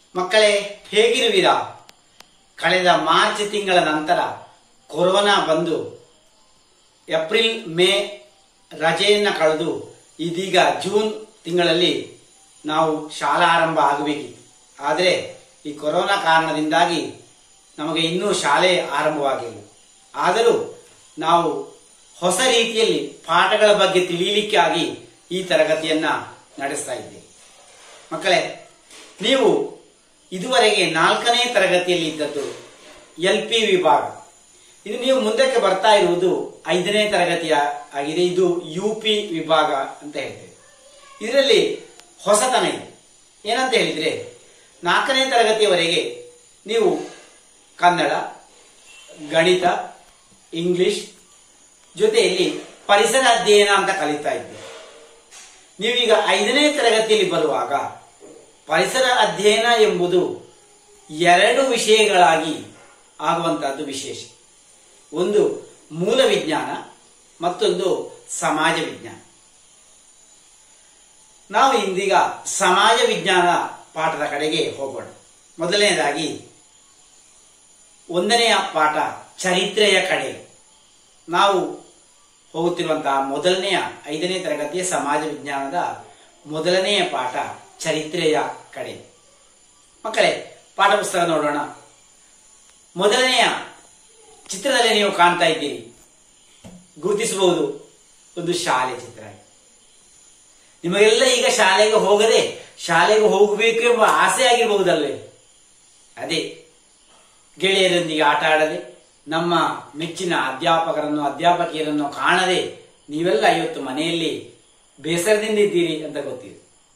ಮಕ್ಕಳೇ ಹೇಗಿರುವಿರಾ ಕಳೆದ ಮಾರ್ಚ್ ತಿಂಗಳ ನಂತರ ಕೊರೋನಾ ಬಂದು ಏಪ್ರಿಲ್ ಮೇ ರಜೆಯನ್ನು ಕಳೆದು ಇದೀಗ ಜೂನ್ ತಿಂಗಳಲ್ಲಿ ನಾವು ಶಾಲಾ ಆರಂಭ ಆಗಬೇಕಿತ್ತು ಆದರೆ ಈ ಕೊರೋನಾ ಕಾರಣದಿಂದಾಗಿ ನಮಗೆ ಇನ್ನೂ ಶಾಲೆ ಆರಂಭವಾಗಿಲ್ಲ ಆದರೂ ನಾವು ಹೊಸ ರೀತಿಯಲ್ಲಿ ಪಾಠಗಳ ಬಗ್ಗೆ ತಿಳಿಯಲಿಕ್ಕಾಗಿ ಈ ತರಗತಿಯನ್ನ ನಡೆಸ್ತಾ ಇದ್ದೇವೆ ಮಕ್ಕಳೇ ನೀವು ಇದುವರೆಗೆ ನಾಲ್ಕನೇ ತರಗತಿಯಲ್ಲಿ ಇದ್ದದ್ದು ಎಲ್ ಪಿ ವಿಭಾಗ ಇದು ನೀವು ಮುಂದಕ್ಕೆ ಬರ್ತಾ ಇರುವುದು ಐದನೇ ತರಗತಿಯ ಆಗಿದೆ ಇದು ಯು ಪಿ ವಿಭಾಗ ಅಂತ ಹೇಳ್ತೇವೆ ಇದರಲ್ಲಿ ಹೊಸತನ ಇದೆ ಏನಂತ ಹೇಳಿದ್ರೆ ನಾಲ್ಕನೇ ತರಗತಿಯವರೆಗೆ ನೀವು ಕನ್ನಡ ಗಣಿತ ಇಂಗ್ಲಿಷ್ ಜೊತೆಯಲ್ಲಿ ಪರಿಸರ ಅಧ್ಯಯನ ಅಂತ ಕಲಿತಾ ಇದ್ದೀವಿ ನೀವೀಗ ಐದನೇ ತರಗತಿಯಲ್ಲಿ ಬರುವಾಗ ಪರಿಸರ ಅಧ್ಯಯನ ಎಂಬುದು ಎರಡು ವಿಷಯಗಳಾಗಿ ಆಗುವಂತಹದ್ದು ವಿಶೇಷ ಒಂದು ಮೂಲ ವಿಜ್ಞಾನ ಮತ್ತೊಂದು ಸಮಾಜ ವಿಜ್ಞಾನ ನಾವು ಇಂದೀಗ ಸಮಾಜ ವಿಜ್ಞಾನ ಪಾಠದ ಕಡೆಗೆ ಹೋಗೋಣ ಮೊದಲನೇದಾಗಿ ಒಂದನೆಯ ಪಾಠ ಚರಿತ್ರೆಯ ಕಡೆ ನಾವು ಹೋಗುತ್ತಿರುವಂತಹ ಮೊದಲನೆಯ ಐದನೇ ತರಗತಿಯ ಸಮಾಜ ವಿಜ್ಞಾನದ ಮೊದಲನೆಯ ಪಾಠ ಚರಿತ್ರೆಯ ಕಡೆ ಮಕ್ಕಳೇ ಪಾಠ ಪುಸ್ತಕ ನೋಡೋಣ ಮೊದಲನೆಯ ಚಿತ್ರದಲ್ಲಿ ನೀವು ಕಾಣ್ತಾ ಇದ್ದೀರಿ ಗುರುತಿಸಬಹುದು ಒಂದು ಶಾಲೆ ಚಿತ್ರ ನಿಮಗೆಲ್ಲ ಈಗ ಶಾಲೆಗೆ ಹೋಗದೆ ಶಾಲೆಗೆ ಹೋಗಬೇಕು ಎಂಬ ಆಸೆ ಆಗಿರಬಹುದಲ್ವೇ ಅದೇ ಗೆಳೆಯರೊಂದಿಗೆ ಆಟ ಆಡದೆ ನಮ್ಮ ಮೆಚ್ಚಿನ ಅಧ್ಯಾಪಕರನ್ನು ಅಧ್ಯಾಪಕಿಯರನ್ನು ಕಾಣದೆ ನೀವೆಲ್ಲ ಇವತ್ತು ಮನೆಯಲ್ಲಿ ಬೇಸರದಿಂದ ಇದ್ದೀರಿ ಅಂತ ಗೊತ್ತಿದೆ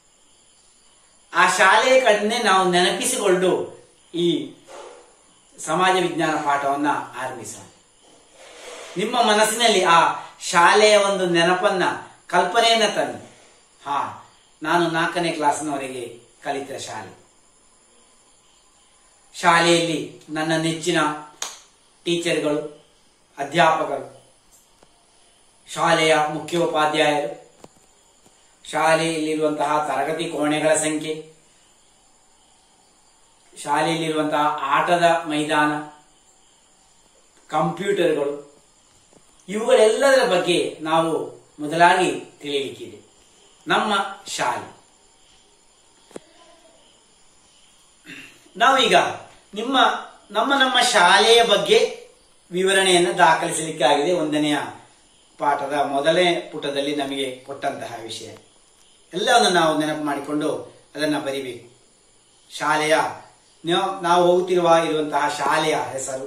ಆ ಶಾಲೆಯ ಕಡೆನೆ ನಾವು ನೆನಪಿಸಿಕೊಂಡು ಈ ಸಮಾಜ ವಿಜ್ಞಾನ ಪಾಠವನ್ನ ಆರಂಭಿಸೋಣ ನಿಮ್ಮ ಮನಸ್ಸಿನಲ್ಲಿ ಆ ಶಾಲೆಯ ಒಂದು ನೆನಪನ್ನ ಕಲ್ಪನೆಯನ್ನ ತನ್ನಿ ಹಾ ನಾನು ನಾಲ್ಕನೇ ಕ್ಲಾಸ್ನವರೆಗೆ ಕಲಿತ ಶಾಲೆ ಶಾಲೆಯಲ್ಲಿ ನನ್ನ ನೆಚ್ಚಿನ ಟೀಚರ್ಗಳು ಅಧ್ಯಾಪಕರು ಶಾಲೆಯ ಮುಖ್ಯೋಪಾಧ್ಯಾಯರು ಶಾಲೆಯಲ್ಲಿರುವಂತಹ ತರಗತಿ ಕೋಣೆಗಳ ಸಂಖ್ಯೆ ಶಾಲೆಯಲ್ಲಿರುವಂತಹ ಆಟದ ಮೈದಾನ ಕಂಪ್ಯೂಟರ್ಗಳು ಇವುಗಳೆಲ್ಲದರ ಬಗ್ಗೆ ನಾವು ಮೊದಲಾಗಿ ತಿಳಿಯಲಿಕ್ಕಿದೆ ನಮ್ಮ ಶಾಲೆ ನಾವೀಗ ನಿಮ್ಮ ನಮ್ಮ ನಮ್ಮ ಶಾಲೆಯ ಬಗ್ಗೆ ವಿವರಣೆಯನ್ನು ದಾಖಲಿಸಲಿಕ್ಕಾಗಿದೆ ಒಂದನೆಯ ಪಾಠದ ಮೊದಲನೇ ಪುಟದಲ್ಲಿ ನಮಗೆ ಕೊಟ್ಟಂತಹ ವಿಷಯ ಎಲ್ಲವನ್ನು ನಾವು ನೆನಪು ಮಾಡಿಕೊಂಡು ಅದನ್ನು ಬರಿಬೇಕು ಶಾಲೆಯ ನಾವು- ನಾವು ಹೋಗುತ್ತಿರುವ ಇರುವಂತಹ ಶಾಲೆಯ ಹೆಸರು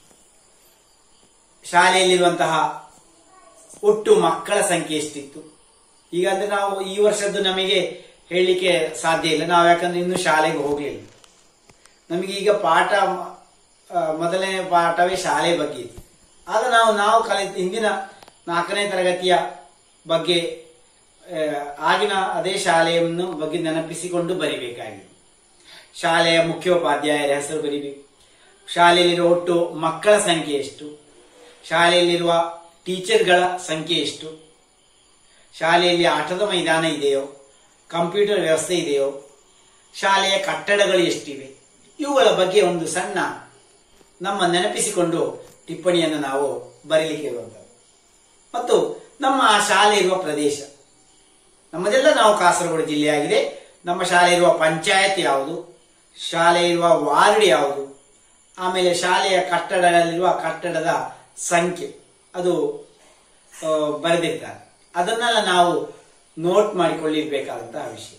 ಶಾಲೆಯಲ್ಲಿರುವಂತಹ ಒಟ್ಟು ಮಕ್ಕಳ ಸಂಖ್ಯೆ ಎಷ್ಟಿತ್ತು ಈಗ ಅಂದ್ರೆ ನಾವು ಈ ವರ್ಷದ್ದು ನಮಗೆ ಹೇಳಲಿಕ್ಕೆ ಸಾಧ್ಯ ಇಲ್ಲ ನಾವು ಯಾಕಂದ್ರೆ ಇನ್ನು ಶಾಲೆಗೆ ಹೋಗಲಿಲ್ಲ ನಮಗೆ ಈಗ ಪಾಠ ಆ, ಮೊದಲನೇ ಪಾಠವೇ ಶಾಲೆ ಬಗ್ಗೆ ಇತ್ತು ಆಗ ನಾವು ನಾವು ಕಲಿತ ಹಿಂದಿನ ನಾಲ್ಕನೇ ತರಗತಿಯ ಬಗ್ಗೆ ಆ, ಆಗಿನ ಅದೇ ಶಾಲೆಯನ್ನು ಬಗ್ಗೆ ನೆನಪಿಸಿಕೊಂಡು ಬರಿಬೇಕಾಗಿದೆ ಶಾಲೆಯ ಮುಖ್ಯೋಪಾಧ್ಯಾಯರ ಹೆಸರು ಬರಿಬೇಕು ಶಾಲೆಯಲ್ಲಿರುವ ಒಟ್ಟು ಮಕ್ಕಳ ಸಂಖ್ಯೆ ಎಷ್ಟು ಶಾಲೆಯಲ್ಲಿರುವ ಟೀಚರ್ಗಳ ಸಂಖ್ಯೆ ಎಷ್ಟು ಶಾಲೆಯಲ್ಲಿ ಆಟದ ಮೈದಾನ ಇದೆಯೋ ಕಂಪ್ಯೂಟರ್ ವ್ಯವಸ್ಥೆ ಇದೆಯೋ ಶಾಲೆಯ ಕಟ್ಟಡಗಳು ಎಷ್ಟಿವೆ ಇವುಗಳ ಬಗ್ಗೆ ಒಂದು ಸಣ್ಣ ನಮ್ಮ ನೆನಪಿಸಿಕೊಂಡು ಟಿಪ್ಪಣಿಯನ್ನು ನಾವು ಬರೀಲಿಕ್ಕೆ ಇರುವಂಥದ್ದು ಮತ್ತು ನಮ್ಮ ಆ ಶಾಲೆ ಇರುವ ಪ್ರದೇಶ ನಮ್ಮದೆಲ್ಲ ನಾವು ಕಾಸರಗೋಡು ಜಿಲ್ಲೆಯಾಗಿದೆ ನಮ್ಮ ಶಾಲೆ ಇರುವ ಪಂಚಾಯತ್ ಯಾವುದು ಶಾಲೆ ಇರುವ ವಾರ್ಡ್ ಯಾವುದು ಆಮೇಲೆ ಶಾಲೆಯ ಕಟ್ಟಡಗಳಲ್ಲಿರುವ ಕಟ್ಟಡದ ಸಂಖ್ಯೆ ಅದು ಆ, ಬರೆದಿರ್ತಾರೆ ಅದನ್ನೆಲ್ಲ ನಾವು ನೋಟ್ ಮಾಡಿಕೊಳ್ಳಿರ್ಬೇಕಾದಂತಹ ವಿಷಯ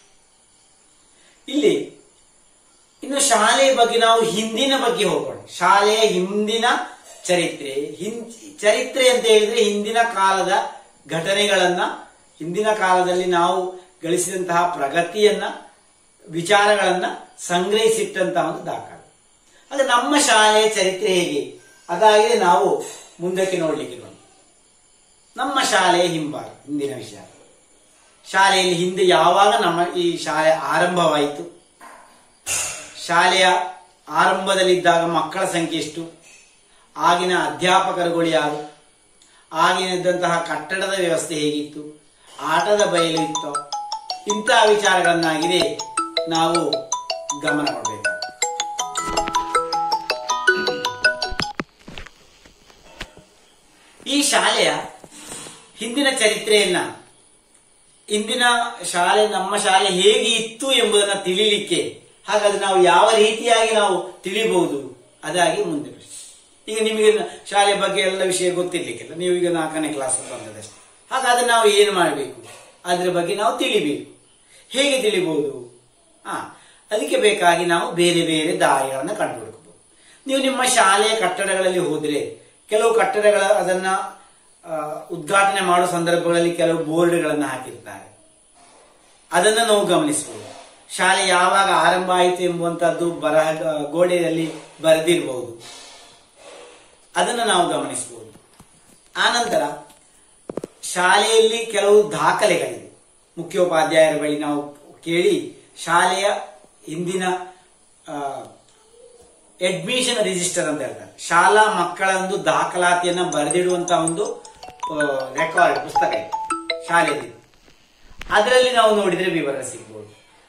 ಇಲ್ಲಿ ಇನ್ನು ಶಾಲೆಯ ಬಗ್ಗೆ ನಾವು ಹಿಂದಿನ ಬಗ್ಗೆ ಹೋಗೋಣ ಶಾಲೆಯ ಹಿಂದಿನ ಚರಿತ್ರೆ ಹಿಂ ಚರಿತ್ರೆ ಅಂತ ಹೇಳಿದ್ರೆ ಹಿಂದಿನ ಕಾಲದ ಘಟನೆಗಳನ್ನ ಹಿಂದಿನ ಕಾಲದಲ್ಲಿ ನಾವು ಗಳಿಸಿದಂತಹ ಪ್ರಗತಿಯನ್ನ ವಿಚಾರಗಳನ್ನ ಸಂಗ್ರಹಿಸಿಟ್ಟಂತಹ ಒಂದು ದಾಖಲೆ ಅದು ನಮ್ಮ ಶಾಲೆಯ ಚರಿತ್ರೆ ಹೇಗೆ ಅದಾಗಿದೆ ನಾವು ಮುಂದಕ್ಕೆ ನೋಡ್ಲಿಕ್ಕೆ ನೋಡಿ ನಮ್ಮ ಶಾಲೆಯ ಹಿಂಬಾಗ ಹಿಂದಿನ ವಿಷಯ ಶಾಲೆಯಲ್ಲಿ ಹಿಂದೆ ಯಾವಾಗ ನಮ್ಮ ಈ ಶಾಲೆ ಆರಂಭವಾಯಿತು ಶಾಲೆಯ ಆರಂಭದಲ್ಲಿದ್ದಾಗ ಮಕ್ಕಳ ಸಂಖ್ಯೆ ಎಷ್ಟು ಆಗಿನ ಅಧ್ಯಾಪಕರುಗಳು ಯಾರು ಆಗಿನಿದ್ದಂತಹ ಕಟ್ಟಡದ ವ್ಯವಸ್ಥೆ ಹೇಗಿತ್ತು ಆಟದ ಬಯಲು ಇತ್ತು ಇಂತಹ ವಿಚಾರಗಳನ್ನಾಗಿದೆ ನಾವು ಗಮನ ಕೊಡಬೇಕು ಈ ಶಾಲೆಯ ಹಿಂದಿನ ಚರಿತ್ರೆಯನ್ನ ಇಂದಿನ ಶಾಲೆ ನಮ್ಮ ಶಾಲೆ ಹೇಗೆ ಇತ್ತು ಎಂಬುದನ್ನು ತಿಳಿಲಿಕ್ಕೆ ಹಾಗಾದ್ರೆ ನಾವು ಯಾವ ರೀತಿಯಾಗಿ ನಾವು ತಿಳಿಬಹುದು ಅದಾಗಿ ಮುಂದೆ ಪ್ರಶ್ನೆ. ಈಗ ನಿಮಗೆ ಶಾಲೆ ಬಗ್ಗೆ ಎಲ್ಲ ವಿಷಯ ಗೊತ್ತಿರ್ಲಿಕ್ಕಿಲ್ಲ ನೀವು ಈಗ ನಾಲ್ಕನೇ ಕ್ಲಾಸ್ ಬಂದದಷ್ಟೇ ಹಾಗಾದ್ರೆ ನಾವು ಏನು ಮಾಡಬೇಕು ಅದ್ರ ಬಗ್ಗೆ ನಾವು ತಿಳಿಬೇಕು ಹೇಗೆ ತಿಳಿಬಹುದು ಆ ಅದಕ್ಕೆ ಬೇಕಾಗಿ ನಾವು ಬೇರೆ ಬೇರೆ ದಾರಿಗಳನ್ನು ಕಂಡುಹುಡುಕಬಹುದು ನೀವು ನಿಮ್ಮ ಶಾಲೆಯ ಕಟ್ಟಡಗಳಲ್ಲಿ ಹೋದ್ರೆ ಕೆಲವು ಕಟ್ಟಡಗಳ ಅದನ್ನ ಆ, ಉದ್ಘಾಟನೆ ಮಾಡುವ ಸಂದರ್ಭಗಳಲ್ಲಿ ಕೆಲವು ಬೋರ್ಡ್ಗಳನ್ನು ಹಾಕಿರ್ತಾರೆ ಅದನ್ನು ನಾವು ಗಮನಿಸಬಹುದು ಶಾಲೆ ಯಾವಾಗ ಆರಂಭ ಆಯಿತು ಎಂಬುವಂತಹದ್ದು ಬರಹ ಗೋಡೆಯಲ್ಲಿ ಬರೆದಿರಬಹುದು ಅದನ್ನು ನಾವು ಗಮನಿಸಬಹುದು ಆನಂತರ ಶಾಲೆಯಲ್ಲಿ ಕೆಲವು ದಾಖಲೆಗಳಿವೆ ಮುಖ್ಯೋಪಾಧ್ಯಾಯರ ಬಳಿ ನಾವು ಕೇಳಿ ಶಾಲೆಯ ಹಿಂದಿನ ಅಡ್ಮಿಷನ್ ರಿಜಿಸ್ಟರ್ ಅಂತ ಹೇಳ್ತಾರೆ ಶಾಲಾ ಮಕ್ಕಳ ಒಂದು ದಾಖಲಾತಿಯನ್ನ ಬರೆದಿಡುವಂತಹ ಒಂದು ರೆಕಾರ್ಡ್ ಪುಸ್ತಕ ಇದೆ ಶಾಲೆಯಲ್ಲಿ ಅದರಲ್ಲಿ ನಾವು ನೋಡಿದ್ರೆ ವಿವರ ಸಿಗ್ಬೋದು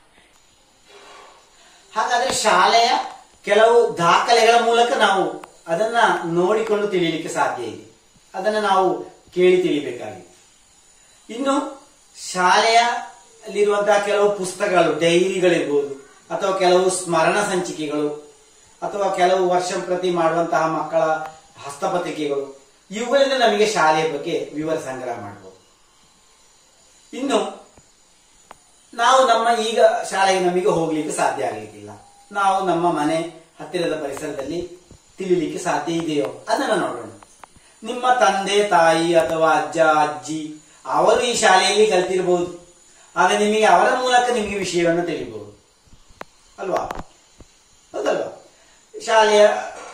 ಹಾಗಾದ್ರೆ ಶಾಲೆಯ ಕೆಲವು ದಾಖಲೆಗಳ ಮೂಲಕ ನಾವು ಅದನ್ನ ನೋಡಿಕೊಂಡು ತಿಳಿಯಲಿಕ್ಕೆ ಸಾಧ್ಯ ಇದೆ ಅದನ್ನ ನಾವು ಕೇಳಿ ತಿಳಿಬೇಕಾಗಿದೆ ಇನ್ನು ಶಾಲೆಯಲ್ಲಿರುವಂತಹ ಕೆಲವು ಪುಸ್ತಕಗಳು ಡೈರಿಗಳಿರ್ಬೋದು ಅಥವಾ ಕೆಲವು ಸ್ಮರಣ ಸಂಚಿಕೆಗಳು ಅಥವಾ ಕೆಲವು ವರ್ಷ ಪ್ರತಿ ಮಾಡುವಂತಹ ಮಕ್ಕಳ ಹಸ್ತಪತ್ರಿಕೆಗಳು ಇವುಗಳಿಂದ ನಮಗೆ ಶಾಲೆಯ ಬಗ್ಗೆ ವಿವರ ಸಂಗ್ರಹ ಮಾಡಬಹುದು ಇನ್ನು ನಾವು ನಮ್ಮ ಈಗ ಶಾಲೆಗೆ ನಮಗೆ ಹೋಗ್ಲಿಕ್ಕೆ ಸಾಧ್ಯ ಆಗಲಿಕ್ಕಿಲ್ಲ ನಾವು ನಮ್ಮ ಮನೆ ಹತ್ತಿರದ ಪರಿಸರದಲ್ಲಿ ತಿಳಿಲಿಕ್ಕೆ ಸಾಧ್ಯ ಇದೆಯೋ ಅದನ್ನು ನೋಡೋಣ ನಿಮ್ಮ ತಂದೆ ತಾಯಿ ಅಥವಾ ಅಜ್ಜ ಅಜ್ಜಿ ಅವರು ಈ ಶಾಲೆಯಲ್ಲಿ ಕಲ್ತಿರಬಹುದು ಆಗ ನಿಮಗೆ ಅವರ ಮೂಲಕ ನಿಮಗೆ ವಿಷಯವನ್ನು ತಿಳಿಬಹುದು ಅಲ್ವಾ ಹೌದಲ್ವಾ ಶಾಲೆಯ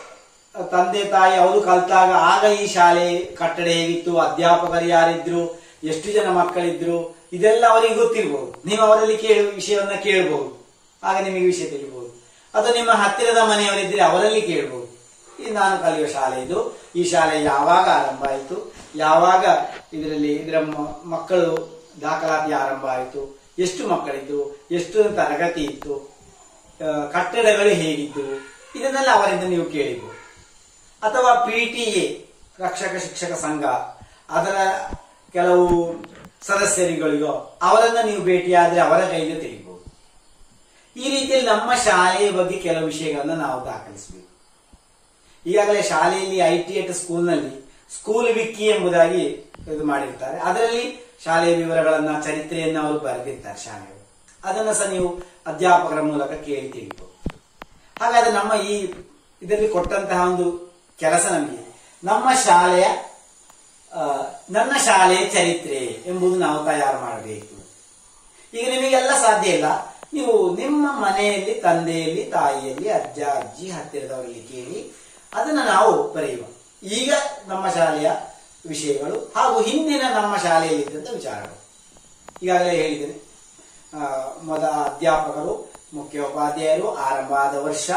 ತಂದೆ ತಾಯಿ ಅವರು ಕಲ್ತಾಗ ಆಗ ಈ ಶಾಲೆ ಕಟ್ಟಡ ಹೇಗಿತ್ತು ಅಧ್ಯಾಪಕರು ಯಾರಿದ್ರು ಎಷ್ಟು ಜನ ಮಕ್ಕಳಿದ್ರು ಇದೆಲ್ಲ ಅವರಿಗೆ ಗೊತ್ತಿರಬಹುದು ನೀವು ಅವರಲ್ಲಿ ಕೇಳುವ ವಿಷಯವನ್ನ ಕೇಳಬಹುದು ಆಗ ನಿಮಗೆ ವಿಷಯ ತಿಳಿಬಹುದು ಅಥವಾ ನಿಮ್ಮ ಹತ್ತಿರದ ಮನೆಯವರಿದ್ರೆ ಅವರಲ್ಲಿ ಕೇಳಬಹುದು ಈ ನಾನು ಕಲಿಯುವ ಶಾಲೆ ಇದು ಈ ಶಾಲೆ ಯಾವಾಗ ಆರಂಭ ಆಯಿತು ಯಾವಾಗ ಇದರಲ್ಲಿ ಇದರ ಮ- ಮಕ್ಕಳು ದಾಖಲಾತಿ ಆರಂಭ ಆಯಿತು ಎಷ್ಟು ಮಕ್ಕಳಿದ್ದು ಎಷ್ಟು ತರಗತಿ ಇತ್ತು ಆ, ಕಟ್ಟಡಗಳು ಹೇಗಿದ್ದವು ಇದನ್ನೆಲ್ಲ ಅವರಿಂದ ನೀವು ಕೇಳಿಬಹುದು ಅಥವಾ ಪಿ ಟಿ ಎ ರಕ್ಷಕ ಶಿಕ್ಷಕ ಸಂಘ ಅದರ ಕೆಲವು ಸದಸ್ಯರುಗಳಿಗೋ ಅವರನ್ನ ನೀವು ಭೇಟಿಯಾದ್ರೆ ಅವರ ಕೈಗೆ ತಿಳಿಬಹುದು ಈ ರೀತಿಯಲ್ಲಿ ನಮ್ಮ ಶಾಲೆಯ ಬಗ್ಗೆ ಕೆಲವು ವಿಷಯಗಳನ್ನ ನಾವು ದಾಖಲಿಸಬೇಕು ಈಗಾಗಲೇ ಶಾಲೆಯಲ್ಲಿ ಐ ಟಿ ಎಟ್ ಸ್ಕೂಲ್ನಲ್ಲಿ ಸ್ಕೂಲ್ ವಿಕ್ಕಿ ಎಂಬುದಾಗಿ ಇದು ಮಾಡಿರ್ತಾರೆ ಅದರಲ್ಲಿ ಶಾಲೆಯ ವಿವರಗಳನ್ನ ಚರಿತ್ರೆಯನ್ನ ಅವರು ಬರೆದಿರ್ತಾರೆ ಶಾಲೆಯವರು ಅದನ್ನ ಸಹ ನೀವು ಅಧ್ಯಾಪಕರ ಮೂಲಕ ಕೇಳಿ ತಿಳಿಬಹುದು ಹಾಗಾದ್ರೆ ನಮ್ಮ ಈ ಇದರಲ್ಲಿ ಕೊಟ್ಟಂತಹ ಒಂದು ಕೆಲಸ ನಮಗೆ ನಮ್ಮ ಶಾಲೆಯ ಆ, ನನ್ನ ಶಾಲೆಯ ಚರಿತ್ರೆ ಎಂಬುದು ನಾವು ತಯಾರು ಮಾಡಬೇಕು ಈಗ ನಿಮಗೆಲ್ಲ ಸಾಧ್ಯ ಇಲ್ಲ ನೀವು ನಿಮ್ಮ ಮನೆಯಲ್ಲಿ ತಂದೆಯಲ್ಲಿ ತಾಯಿಯಲ್ಲಿ ಅಜ್ಜ ಅಜ್ಜಿ ಹತ್ತಿರದವರಲ್ಲಿ ಕೇಳಿ ಅದನ್ನು ನಾವು ಬರೆಯುವ ಈಗ ನಮ್ಮ ಶಾಲೆಯ ವಿಷಯಗಳು ಹಾಗೂ ಹಿಂದಿನ ನಮ್ಮ ಶಾಲೆಯಲ್ಲಿ ಇದ್ದಂಥ ವಿಚಾರಗಳು ಈಗಾಗಲೇ ಹೇಳಿದ್ದೇನೆ ಆ, ಮೊದ ಅಧ್ಯಾಪಕರು ಮುಖ್ಯೋಪಾಧ್ಯಾಯರು ಆರಂಭ ಆದ ವರ್ಷ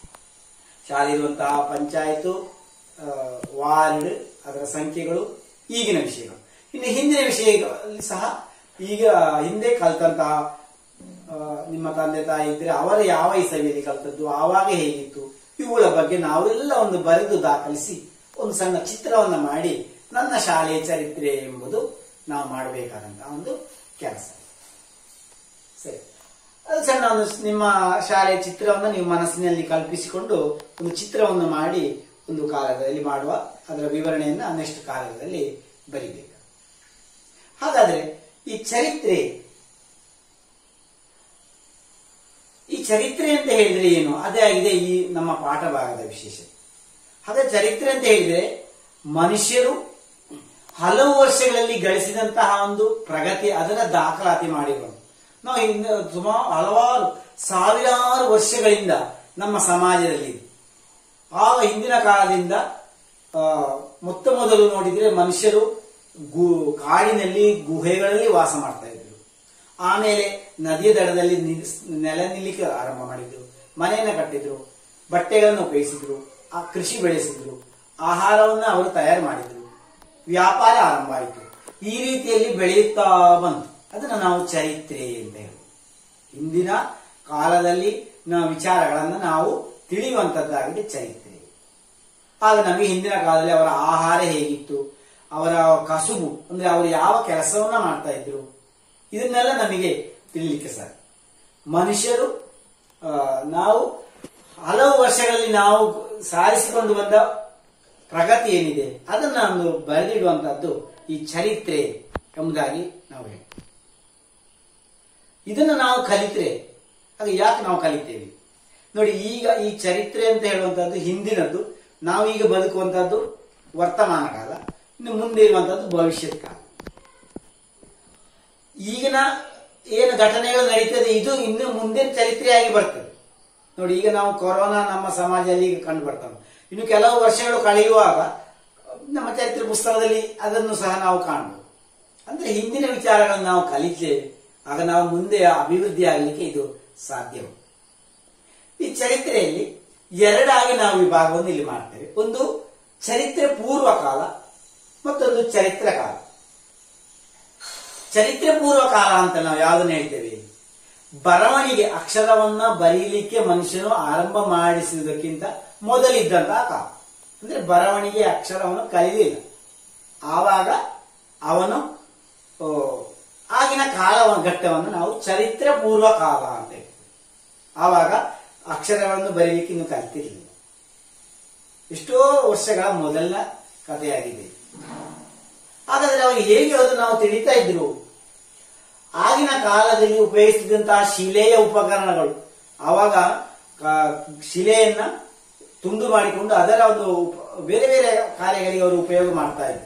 ಶಾಲೆ ಇರುವಂತಹ ಪಂಚಾಯತು ಆ, ವಾರ್ಡ್ ಅದರ ಸಂಖ್ಯೆಗಳು ಈಗಿನ ವಿಷಯಗಳು ಇನ್ನು ಹಿಂದಿನ ವಿಷಯಗಳಲ್ಲಿ ಸಹ ಈಗ ಹಿಂದೆ ಕಲ್ತಂತಹ ಆ, ನಿಮ್ಮ ತಂದೆ ತಾಯಿ ಇದ್ರೆ ಅವರ ಯಾವ ಇಸವಿಯಲ್ಲಿ ಕಲ್ತದ್ದು ಆವಾಗ ಹೇಗಿತ್ತು ಇವುಗಳ ಬಗ್ಗೆ ನಾವೆಲ್ಲ ಒಂದು ಬರೆದು ದಾಖಲಿಸಿ ಒಂದು ಸಣ್ಣ ಚಿತ್ರವನ್ನ ಮಾಡಿ ನನ್ನ ಶಾಲೆಯ ಚರಿತ್ರೆ ಎಂಬುದು ನಾವು ಮಾಡಬೇಕಾದಂತಹ ಒಂದು ಕೆಲಸ ಸರಿ ಅದು ಸಣ್ಣ ಒಂದು ನಿಮ್ಮ ಶಾಲೆಯ ಚಿತ್ರವನ್ನು ನೀವು ಮನಸ್ಸಿನಲ್ಲಿ ಕಲ್ಪಿಸಿಕೊಂಡು ಒಂದು ಚಿತ್ರವನ್ನು ಮಾಡಿ ಒಂದು ಕಾಗದದಲ್ಲಿ ಮಾಡುವ ಅದರ ವಿವರಣೆಯನ್ನ ನೆಕ್ಸ್ಟ್ ಕಾಗದದಲ್ಲಿ ಬರಿಬೇಕು ಹಾಗಾದ್ರೆ ಈ ಚರಿತ್ರೆ ಈ ಚರಿತ್ರೆ ಅಂತ ಹೇಳಿದ್ರೆ ಏನು ಅದೇ ಆಗಿದೆ ಈ ನಮ್ಮ ಪಾಠ ಭಾಗದ ವಿಶೇಷ ಹಾಗಾದ್ರೆ ಚರಿತ್ರೆ ಅಂತ ಹೇಳಿದ್ರೆ ಮನುಷ್ಯರು ಹಲವು ವರ್ಷಗಳಲ್ಲಿ ಗಳಿಸಿದಂತಹ ಒಂದು ಪ್ರಗತಿ ಅದರ ದಾಖಲಾತಿ ಮಾಡಿರೋದು ನಾವು ಹಿಂದೆ ಸುಮಾರು ಹಲವಾರು ಸಾವಿರಾರು ವರ್ಷಗಳಿಂದ ನಮ್ಮ ಸಮಾಜದಲ್ಲಿ ಆಗ ಹಿಂದಿನ ಕಾಲದಿಂದ ಆ, ಮೊತ್ತ ಮೊದಲು ನೋಡಿದ್ರೆ ಮನುಷ್ಯರು ಗು ಕಾಡಿನಲ್ಲಿ ಗುಹೆಗಳಲ್ಲಿ ವಾಸ ಮಾಡ್ತಾ ಇದ್ರು ಆಮೇಲೆ ನದಿಯ ದಡದಲ್ಲಿ ನಿಲ್- ನೆಲ ನಿಲ್ಲಿಕ್ಕೆ ಆರಂಭ ಮಾಡಿದ್ರು ಮನೆಯನ್ನ ಕಟ್ಟಿದ್ರು ಬಟ್ಟೆಗಳನ್ನು ಉಪಯೋಗಿಸಿದ್ರು ಆ ಕೃಷಿ ಬೆಳೆಸಿದ್ರು ಆಹಾರವನ್ನ ಅವರು ತಯಾರು ಮಾಡಿದ್ರು ವ್ಯಾಪಾರ ಆರಂಭ ಆಯಿತು ಈ ರೀತಿಯಲ್ಲಿ ಬೆಳೆಯುತ್ತಾ ಬಂತು ಅದನ್ನ ನಾವು ಚರಿತ್ರೆ ಅಂತ ಹೇಳಿ ಹಿಂದಿನ ಕಾಲದಲ್ಲಿ ನ ವಿಚಾರಗಳನ್ನು ನಾವು ತಿಳಿಯುವಂತದ್ದಾಗಿದೆ ಚರಿತ್ರೆ ಆಗ ನಮಗೆ ಹಿಂದಿನ ಕಾಲದಲ್ಲಿ ಅವರ ಆಹಾರ ಹೇಗಿತ್ತು ಅವರ ಕಸುಬು ಅಂದ್ರೆ ಅವರು ಯಾವ ಕೆಲಸವನ್ನ ಮಾಡ್ತಾ ಇದ್ರು ಇದನ್ನೆಲ್ಲ ನಮಗೆ ತಿಳಿಲಿಕ್ಕೆ ಸಾಧ್ಯ ಮನುಷ್ಯರು ಆ, ನಾವು ಹಲವು ವರ್ಷಗಳಲ್ಲಿ ನಾವು ಸಾರಿಸಿಕೊಂಡು ಬಂದ ಪ್ರಗತಿ ಏನಿದೆ ಅದನ್ನ ಒಂದು ಬರೆದಿಡುವಂತಹದ್ದು ಈ ಚರಿತ್ರೆ ಎಂಬುದಾಗಿ ನಾವು ಹೇಳ್ತೇವೆ ಇದನ್ನು ನಾವು ಕಲಿತ್ರೆ ಅದು ಯಾಕೆ ನಾವು ಕಲಿತೇವೆ ನೋಡಿ ಈಗ ಈ ಚರಿತ್ರೆ ಅಂತ ಹೇಳುವಂತಹದ್ದು ಹಿಂದಿನದ್ದು ನಾವು ಈಗ ಬದುಕುವಂತಹದ್ದು ವರ್ತಮಾನ ಕಾಲ ಇನ್ನು ಮುಂದೆ ಇರುವಂತಹದ್ದು ಭವಿಷ್ಯದ ಕಾಲ ಈಗಿನ ಏನು ಘಟನೆಗಳು ನಡೀತದೆ ಇದು ಇನ್ನು ಮುಂದಿನ ಚರಿತ್ರೆಯಾಗಿ ಬರ್ತದೆ ನೋಡಿ ಈಗ ನಾವು ಕೊರೋನಾ ನಮ್ಮ ಸಮಾಜದಲ್ಲಿ ಈಗ ಕಂಡು ಬರ್ತವೆ ಇನ್ನು ಕೆಲವು ವರ್ಷಗಳು ಕಳೆಯುವಾಗ ನಮ್ಮ ಚರಿತ್ರೆ ಪುಸ್ತಕದಲ್ಲಿ ಅದನ್ನು ಸಹ ನಾವು ಕಾಣಬಹುದು ಅಂದ್ರೆ ಹಿಂದಿನ ವಿಚಾರಗಳನ್ನು ನಾವು ಕಲಿತೇವೆ ಆಗ ನಾವು ಮುಂದೆ ಅಭಿವೃದ್ಧಿ ಆಗಲಿಕ್ಕೆ ಇದು ಸಾಧ್ಯವು ಈ ಚರಿತ್ರೆಯಲ್ಲಿ ಎರಡಾಗಿ ನಾವು ವಿಭಾಗವನ್ನು ಇಲ್ಲಿ ಮಾಡ್ತೇವೆ ಒಂದು ಚರಿತ್ರೆ ಪೂರ್ವ ಕಾಲ ಮತ್ತೊಂದು ಚರಿತ್ರೆ ಕಾಲ ಚರಿತ್ರೆ ಪೂರ್ವ ಕಾಲ ಅಂತ ನಾವು ಯಾವುದನ್ನು ಹೇಳ್ತೇವೆ ಬರವಣಿಗೆ ಅಕ್ಷರವನ್ನ ಬರೀಲಿಕ್ಕೆ ಮನುಷ್ಯನು ಆರಂಭ ಮಾಡಿಸುವುದಕ್ಕಿಂತ ಮೊದಲಿದ್ದಂತಹ ಕಾಲ ಅಂದ್ರೆ ಬರವಣಿಗೆ ಅಕ್ಷರವನ್ನು ಕಲಿಲಿಲ್ಲ ಆವಾಗ ಅವನು ಓ, ಆಗಿನ ಕಾಲ ಘಟ್ಟವನ್ನು ನಾವು ಚರಿತ್ರೆ ಪೂರ್ವ ಕಾಲ ಅಂತ ಹೇಳ್ತೇವೆ ಆವಾಗ ಅಕ್ಷರಗಳನ್ನು ಬರೀಲಿಕ್ಕೆ ಇನ್ನು ಕಲಿತಿರಲಿಲ್ಲ ಎಷ್ಟೋ ವರ್ಷಗಳ ಮೊದಲ ಕಥೆಯಾಗಿದೆ ಹಾಗಾದ್ರೆ ಅವರು ಹೇಗೆ ಅದನ್ನು ನಾವು ತಿಳಿತಾ ಇದ್ರು ಆಗಿನ ಕಾಲದಲ್ಲಿ ಉಪಯೋಗಿಸಿದಂತಹ ಶಿಲೆಯ ಉಪಕರಣಗಳು ಆವಾಗ ಕ- ಶಿಲೆಯನ್ನ ತುಂಡು ಮಾಡಿಕೊಂಡು ಅದರ ಒಂದು ಉಪ- ಬೇರೆ ಬೇರೆ ಕಾರ್ಯಗಳಿಗೆ ಅವರು ಉಪಯೋಗ ಮಾಡ್ತಾ ಇದ್ರು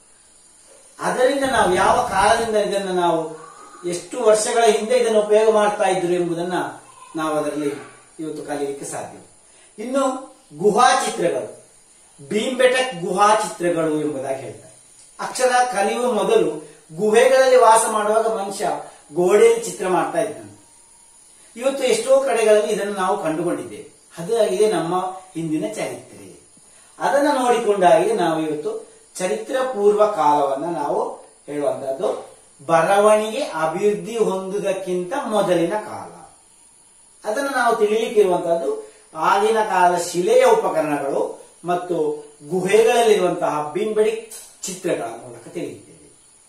ಅದರಿಂದ ನಾವು ಯಾವ ಕಾಲದಿಂದ ಇದನ್ನು ನಾವು ಎಷ್ಟು ವರ್ಷಗಳ ಹಿಂದೆ ಇದನ್ನು ಉಪಯೋಗ ಮಾಡ್ತಾ ಇದ್ರು ಎಂಬುದನ್ನ ನಾವು ಅದರಲ್ಲಿ ಇವತ್ತು ಕಲಿಯಲಿಕ್ಕೆ ಸಾಧ್ಯ ಇನ್ನು ಗುಹಾ ಚಿತ್ರಗಳು ಭೀಂಬೆಟಕ್ ಗುಹಾ ಚಿತ್ರಗಳು ಎಂಬುದಾಗಿ ಹೇಳ್ತಾರೆ ಅಕ್ಷರ ಕಲಿಯುವ ಮೊದಲು ಗುಹೆಗಳಲ್ಲಿ ವಾಸ ಮಾಡುವಾಗ ಮನುಷ್ಯ ಗೋಡೆಯಲ್ಲಿ ಚಿತ್ರ ಮಾಡ್ತಾ ಇದ್ದಾನೆ ಇವತ್ತು ಎಷ್ಟೋ ಕಡೆಗಳಲ್ಲಿ ಇದನ್ನು ನಾವು ಕಂಡುಕೊಂಡಿದ್ದೇವೆ ಅದಾಗಿದೆ ನಮ್ಮ ಹಿಂದಿನ ಚರಿತ್ರೆ ಅದನ್ನು ನೋಡಿಕೊಂಡಾಗಿ ನಾವು ಇವತ್ತು ಚರಿತ್ರ ಪೂರ್ವ ಕಾಲವನ್ನ ನಾವು ಹೇಳುವಂತಹದ್ದು ಬರವಣಿಗೆ ಅಭಿವೃದ್ಧಿ ಹೊಂದುವುದಕ್ಕಿಂತ ಮೊದಲಿನ ಕಾಲ ಅದನ್ನು ನಾವು ತಿಳಿಲಿಕ್ಕಿರುವಂತಹದ್ದು ಆಗಿನ ಕಾಲದ ಶಿಲೆಯ ಉಪಕರಣಗಳು ಮತ್ತು ಗುಹೆಗಳಲ್ಲಿರುವಂತಹ ಬಿಂಬಡಿ ಚಿತ್ರಗಳ ಮೂಲಕ ತಿಳಿಯುತ್ತೇವೆ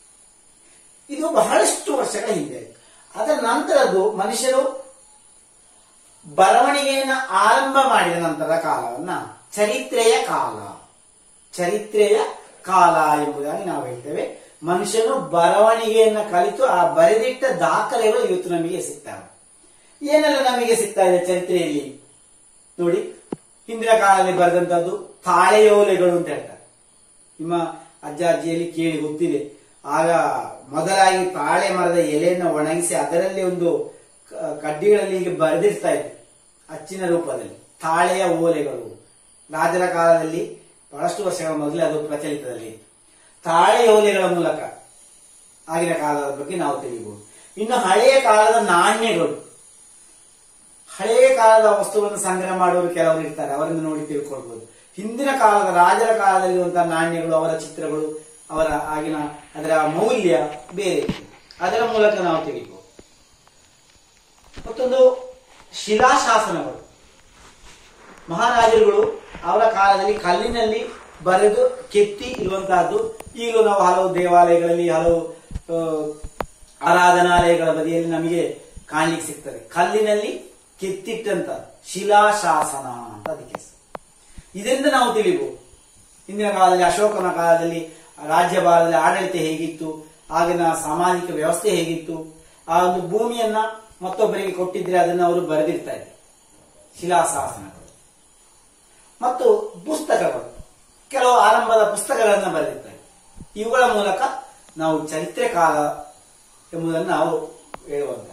ಇದು ಬಹಳಷ್ಟು ವರ್ಷಗಳ ಹಿಂದೆ ಅದರ ನಂತರದ್ದು ಮನುಷ್ಯರು ಬರವಣಿಗೆಯನ್ನು ಆರಂಭ ಮಾಡಿದ ನಂತರದ ಕಾಲವನ್ನ ಚರಿತ್ರೆಯ ಕಾಲ ಚರಿತ್ರೆಯ ಕಾಲ ಎಂಬುದಾಗಿ ನಾವು ಹೇಳ್ತೇವೆ ಮನುಷ್ಯನು ಬರವಣಿಗೆಯನ್ನ ಕಲಿತು ಆ ಬರೆದಿಟ್ಟ ದಾಖಲೆಗಳು ಇವತ್ತು ನಮಗೆ ಸಿಗ್ತವೆ ಏನೆಲ್ಲ ನಮಗೆ ಸಿಗ್ತಾ ಇದೆ ಚರಿತ್ರೆಯಲ್ಲಿ ನೋಡಿ ಹಿಂದಿನ ಕಾಲದಲ್ಲಿ ಬರೆದಂತದ್ದು ತಾಳೆಯೋಲೆಗಳು ಅಂತ ಹೇಳ್ತಾರೆ ನಿಮ್ಮ ಅಜ್ಜ ಅಜ್ಜಿಯಲ್ಲಿ ಕೇಳಿ ಗೊತ್ತಿದೆ ಆಗ ಮೊದಲಾಗಿ ತಾಳೆ ಮರದ ಎಲೆಯನ್ನು ಒಣಗಿಸಿ ಅದರಲ್ಲಿ ಒಂದು ಕ- ಕಡ್ಡಿಗಳಲ್ಲಿ ಹೀಗೆ ಬರೆದಿರ್ತಾ ಇದ್ರು ಅಚ್ಚಿನ ರೂಪದಲ್ಲಿ ತಾಳೆಯ ಓಲೆಗಳು ರಾಜರ ಕಾಲದಲ್ಲಿ ಬಹಳಷ್ಟು ವರ್ಷಗಳ ಮೊದಲೇ ಅದು ಪ್ರಚಲಿತದಲ್ಲಿ ಇತ್ತು ತಾಳೆ ಓಲೆಗಳ ಮೂಲಕ ಆಗಿನ ಕಾಲದ ಬಗ್ಗೆ ನಾವು ತಿಳಿಯಬಹುದು ಇನ್ನು ಹಳೆಯ ಕಾಲದ ನಾಣ್ಯಗಳು ಹಳೆಯ ಕಾಲದ ವಸ್ತುಗಳನ್ನು ಸಂಗ್ರಹ ಮಾಡುವವರು ಕೆಲವರು ಇರ್ತಾರೆ ಅವರನ್ನು ನೋಡಿ ತಿಳ್ಕೊಳ್ಬಹುದು ಹಿಂದಿನ ಕಾಲದ ರಾಜರ ಕಾಲದಲ್ಲಿರುವಂತಹ ನಾಣ್ಯಗಳು ಅವರ ಚಿತ್ರಗಳು ಅವರ ಆಗಿನ ಅದರ ಮೌಲ್ಯ ಬೇರೆ ಇತ್ತು. ಅದರ ಮೂಲಕ ನಾವು ತಿಳಿಬಹುದು ಮತ್ತೊಂದು ಶಿಲಾಶಾಸನಗಳು ಮಹಾರಾಜರುಗಳು ಅವರ ಕಾಲದಲ್ಲಿ ಕಲ್ಲಿನಲ್ಲಿ ಬರೆದು ಕೆತ್ತಿ ಇರುವಂತಹದ್ದು ಈಗಲೂ ನಾವು ಹಲವು ದೇವಾಲಯಗಳಲ್ಲಿ ಹಲವು ಆ, ಆರಾಧನಾಲಯಗಳ ಬದಿಯಲ್ಲಿ ನಮಗೆ ಕಾಣ್ಲಿಕ್ಕೆ ಸಿಗ್ತದೆ ಕಲ್ಲಿನಲ್ಲಿ ಕೆತ್ತಿಟ್ಟಂತ ಶಿಲಾಶಾಸನ ಅಂತ ಅದಕ್ಕೆ ಹೆಸರು. ಇದರಿಂದ ನಾವು ತಿಳಿಬಹುದು ಹಿಂದಿನ ಕಾಲದಲ್ಲಿ ಅಶೋಕನ ಕಾಲದಲ್ಲಿ ರಾಜ್ಯಭಾರದಲ್ಲಿ ಆಡಳಿತ ಹೇಗಿತ್ತು ಆಗಿನ ಸಾಮಾಜಿಕ ವ್ಯವಸ್ಥೆ ಹೇಗಿತ್ತು ಆ ಒಂದು ಭೂಮಿಯನ್ನ ಮತ್ತೊಬ್ಬರಿಗೆ ಕೊಟ್ಟಿದ್ರೆ ಅದನ್ನು ಅವರು ಬರೆದಿರ್ತಾ ಇದ್ರು ಶಿಲಾಶಾಸನಗಳು ಮತ್ತು ಪುಸ್ತಕಗಳು ಕೆಲವು ಆರಂಭದ ಪುಸ್ತಕಗಳನ್ನು ಬರೆದಿರ್ತಾರೆ ಇವುಗಳ ಮೂಲಕ ನಾವು ಚರಿತ್ರೆ ಕಾಲ ಎಂಬುದನ್ನು ನಾವು ಹೇಳುವಂತ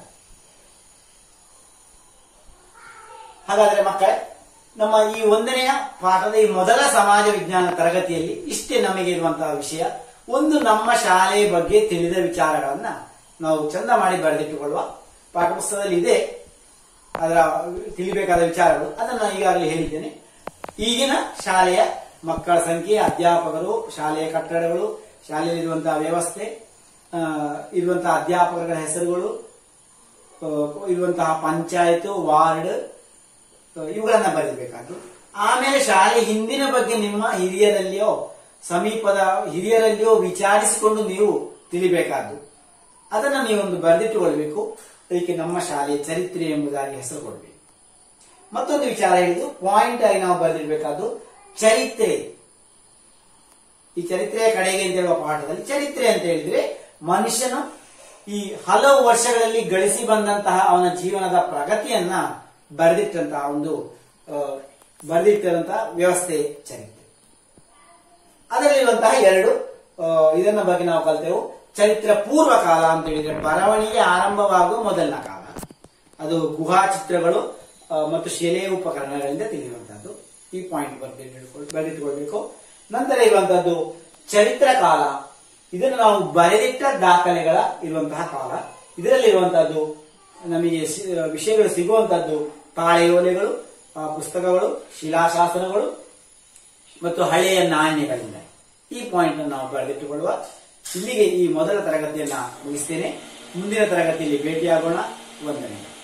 ಹಾಗಾದ್ರೆ ಮಕ್ಕಳೇ ನಮ್ಮ ಈ ಒಂದನೆಯ ಪಾಠದ ಈ ಮೊದಲ ಸಮಾಜ ವಿಜ್ಞಾನ ತರಗತಿಯಲ್ಲಿ ಇಷ್ಟೇ ನಮಗೆ ಇರುವಂತಹ ವಿಷಯ ಒಂದು ನಮ್ಮ ಶಾಲೆಯ ಬಗ್ಗೆ ತಿಳಿದ ವಿಚಾರಗಳನ್ನ ನಾವು ಚಂದ ಮಾಡಿ ಬರೆದಿಟ್ಟುಕೊಳ್ಳುವ ಪಾಠಪುಸ್ತಕದಲ್ಲಿ ಇದೆ ಅದರ ತಿಳಿಬೇಕಾದ ವಿಚಾರಗಳು ಅದನ್ನು ನಾನು ಈಗಾಗಲೇ ಹೇಳಿದ್ದೇನೆ ಈಗಿನ ಶಾಲೆಯ ಮಕ್ಕಳ ಸಂಖ್ಯೆ ಅಧ್ಯಾಪಕರು ಶಾಲೆಯ ಕಟ್ಟಡಗಳು ಶಾಲೆಯಲ್ಲಿರುವಂತಹ ವ್ಯವಸ್ಥೆ ಆ, ಇರುವಂತಹ ಅಧ್ಯಾಪಕರ ಹೆಸರುಗಳು ಆ, ಇರುವಂತಹ ಪಂಚಾಯತ್ ವಾರ್ಡ್ ಆ, ಇವುಗಳನ್ನ ಬರೀಬೇಕಾದ್ದು ಆಮೇಲೆ ಶಾಲೆ ಹಿಂದಿನ ಬಗ್ಗೆ ನಿಮ್ಮ ಹಿರಿಯರಲ್ಲಿಯೋ ಸಮೀಪದ ಹಿರಿಯರಲ್ಲಿಯೋ ವಿಚಾರಿಸಿಕೊಂಡು ನೀವು ತಿಳಿಬೇಕಾದ್ದು ಅದನ್ನ ನೀವೊಂದು ಬರೆದಿಟ್ಟುಕೊಳ್ಬೇಕು ಅದಕ್ಕೆ ನಮ್ಮ ಶಾಲೆಯ ಚರಿತ್ರೆ ಎಂಬುದಾಗಿ ಹೆಸರು ಕೊಡಬೇಕು ಮತ್ತೊಂದು ವಿಚಾರ ಹೇಳಿದ್ದು ಪಾಯಿಂಟ್ ಆಗಿ ನಾವು ಬರೆದಿರ್ಬೇಕಾದ್ದು ಚರಿತ್ರೆ ಈ ಚರಿತ್ರೆಯ ಕಡೆಗೆ ಅಂತ ಹೇಳುವ ಪಾಠದಲ್ಲಿ ಚರಿತ್ರೆ ಅಂತ ಹೇಳಿದ್ರೆ ಮನುಷ್ಯನು ಈ ಹಲವು ವರ್ಷಗಳಲ್ಲಿ ಗಳಿಸಿ ಬಂದಂತಹ ಅವನ ಜೀವನದ ಪ್ರಗತಿಯನ್ನ ಬರೆದಿಟ್ಟಂತಹ ಒಂದು ಆ, ಬರೆದಿಟ್ಟಿರುವಂತಹ ವ್ಯವಸ್ಥೆ ಚರಿತ್ರೆ ಅದರಲ್ಲಿರುವಂತಹ ಎರಡು ಆ, ಇದನ್ನ ಬಗ್ಗೆ ನಾವು ಕಲ್ತೆವು ಚರಿತ್ರೆ ಪೂರ್ವ ಕಾಲ ಅಂತ ಹೇಳಿದ್ರೆ ಬರವಣಿಗೆ ಆರಂಭವಾಗುವ ಮೊದಲನ ಕಾಲ ಅದು ಗುಹಾ ಚಿತ್ರಗಳು ಆ, ಮತ್ತು ಶಿಲೆ ಉಪಕರಣಗಳಿಂದ ತಿಳಿಯುವಂತಹದ್ದು ಈ ಪಾಯಿಂಟ್ ಬರೆದಿಟ್ಟುಕೊಳ್ ಬರೆದಿಟ್ಟುಕೊಳ್ಬೇಕು ನಂತರ ಇರುವಂತಹದ್ದು ಚರಿತ್ರ ಕಾಲ ಇದನ್ನು ನಾವು ಬರೆದಿಟ್ಟ ದಾಖಲೆಗಳ ಇರುವಂತಹ ಕಾಲ ಇದರಲ್ಲಿರುವಂತಹದ್ದು ನಮಗೆ ಸಿ- ವಿಷಯಗಳು ಸಿಗುವಂತಹದ್ದು ತಾಳೆಯೋಲೆಗಳು ಆ, ಪುಸ್ತಕಗಳು ಶಿಲಾಶಾಸನಗಳು ಮತ್ತು ಹಳೆಯ ನಾಣ್ಯಗಳಿಂದ ಈ ಪಾಯಿಂಟ್ ನಾವು ಬರೆದಿಟ್ಟುಕೊಳ್ಳುವ ಇಲ್ಲಿಗೆ ಈ ಮೊದಲ ತರಗತಿಯನ್ನ ಮುಗಿಸ್ತೇನೆ ಮುಂದಿನ ತರಗತಿಯಲ್ಲಿ ಭೇಟಿಯಾಗೋಣ ವಂದನೆ